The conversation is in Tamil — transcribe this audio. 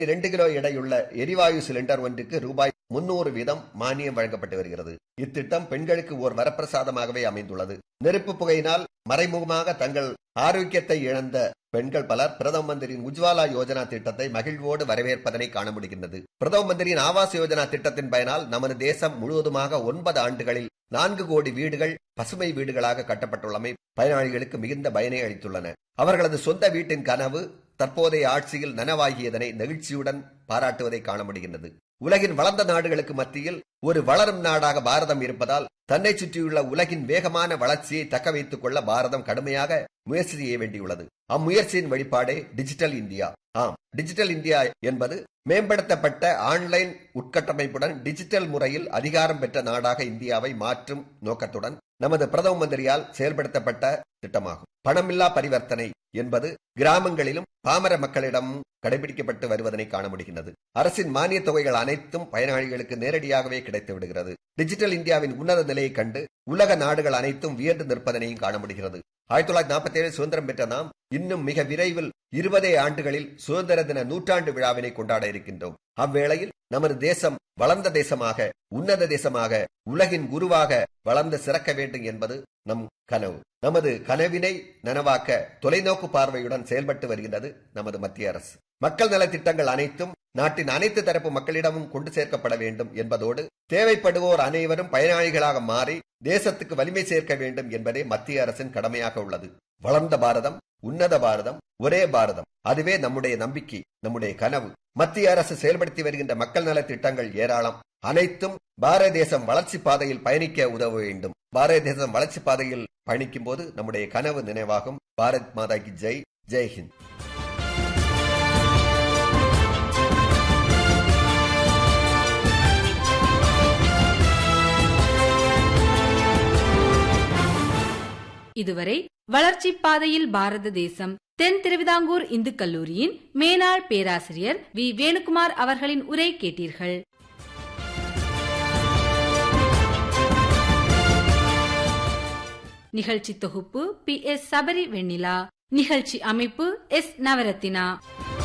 இரண்டு கிலோ எடையுள்ள எரிவாயு சிலிண்டர் ஒன்றுக்கு ரூபாய் முன்னூறு வீதம் மானியம் வழங்கப்பட்டு வருகிறது இத்திட்டம் பெண்களுக்கு ஓர் வரப்பிரசாதமாகவே அமைந்துள்ளது நெருப்பு புகையினால் மறைமுகமாக தங்கள் ஆரோக்கியத்தை இழந்த பெண்கள் பலர் பிரதம மந்திரியின் உஜ்வாலா யோஜனா திட்டத்தை மகிழ்வோடு வரவேற்பதனை காண முடிகின்றது பிரதம மந்திரியின் ஆவாஸ் யோஜனா திட்டத்தின் பயனால் நமது தேசம் முழுவதுமாக ஒன்பது ஆண்டுகளில் நான்கு கோடி வீடுகள் பசுமை வீடுகளாக கட்டப்பட்டுள்ளமை பயனாளிகளுக்கு மிகுந்த பயனை அளித்துள்ளன அவர்களது சொந்த வீட்டின் கனவு தற்போதைய ஆட்சியில் நனவாகியதனை நெகிழ்ச்சியுடன் பாராட்டுவதை காண முடிகின்றது உலகின் வளர்ந்த நாடுகளுக்கு மத்தியில் ஒரு வளரும் நாடாக பாரதம் இருப்பதால் தன்னை சுற்றியுள்ள உலகின் வேகமான வளர்ச்சியை தக்க வைத்துக் கொள்ள பாரதம் கடுமையாக முயற்சி செய்ய வேண்டியுள்ளது அம்முயற்சியின் வெளிப்பாடே டிஜிட்டல் இந்தியா ஆம் டிஜிட்டல் இந்தியா என்பது மேம்படுத்தப்பட்ட ஆன்லைன் உட்கட்டமைப்புடன் டிஜிட்டல் முறையில் அதிகாரம் பெற்ற நாடாக இந்தியாவை மாற்றும் நோக்கத்துடன் நமது பிரதம மந்திரியால் செயல்படுத்தப்பட்ட திட்டமாகும் பணமில்லா பரிவர்த்தனை என்பது கிராமங்களிலும் பாமர மக்களிடமும் கடைபிடிக்கப்பட்டு வருவதனை காண முடிகின்றது அரசின் மானிய தொகைகள் அனைத்தும் பயனாளிகளுக்கு நேரடியாகவே கிடைத்து விடுகிறது டிஜிட்டல் இந்தியாவின் உன்னத நிலையை கண்டு உலக நாடுகள் அனைத்தும் வியந்து நிற்பதனையும் காண முடிகிறது ஆயிரத்தி தொள்ளாயிரத்தி நாற்பத்தி ஏழு சுதந்திரம் பெற்ற நாம் இன்னும் மிக விரைவில் இருபதே ஆண்டுகளில் சுதந்திர தின நூற்றாண்டு விழாவினை கொண்டாட இருக்கின்றோம் அவ்வேளையில் நமது தேசம் வளர்ந்த தேசமாக உன்னத தேசமாக உலகின் குருவாக வளர்ந்து சிறக்க வேண்டும் என்பது நம் கனவு நமது கனவினை நனவாக்க தொலைநோக்கு பார்வையுடன் செயல்பட்டு வருகின்றது நமது மத்திய அரசு மக்கள் நலத்திட்டங்கள் அனைத்தும் நாட்டின் அனைத்து தரப்பு மக்களிடமும் கொண்டு சேர்க்கப்பட வேண்டும் என்பதோடு தேவைப்படுவோர் அனைவரும் பயனாளிகளாக மாறி தேசத்துக்கு வலிமை சேர்க்க வேண்டும் என்பதே மத்திய அரசின் கடமையாக உள்ளது வளர்ந்த பாரதம் உன்னத பாரதம் ஒரே பாரதம் அதுவே நம்முடைய நம்பிக்கை நம்முடைய கனவு மத்திய அரசு செயல்படுத்தி வருகின்ற மக்கள் நல திட்டங்கள் ஏராளம் அனைத்தும் பாரத தேசம் வளர்ச்சி பாதையில் பயணிக்க உதவ வேண்டும் பாரத தேசம் வளர்ச்சி பாதையில் பயணிக்கும் போது நம்முடைய கனவு நினைவாகும் பாரத் மாதா கி ஜெய் ஜெய் ஹிந்த் இதுவரை வளர்ச்சிப் பாதையில் பாரத தேசம் தென் திருவிதாங்கூர் இந்து கல்லூரியின் மேனாள் பேராசிரியர் வி வேணுகுமார் அவர்களின் உரை கேட்டீர்கள் நிகழ்ச்சி தொகுப்பு பி எஸ் சபரி வெண்ணிலா நிகழ்ச்சி அமைப்பு எஸ் நவரத்தினா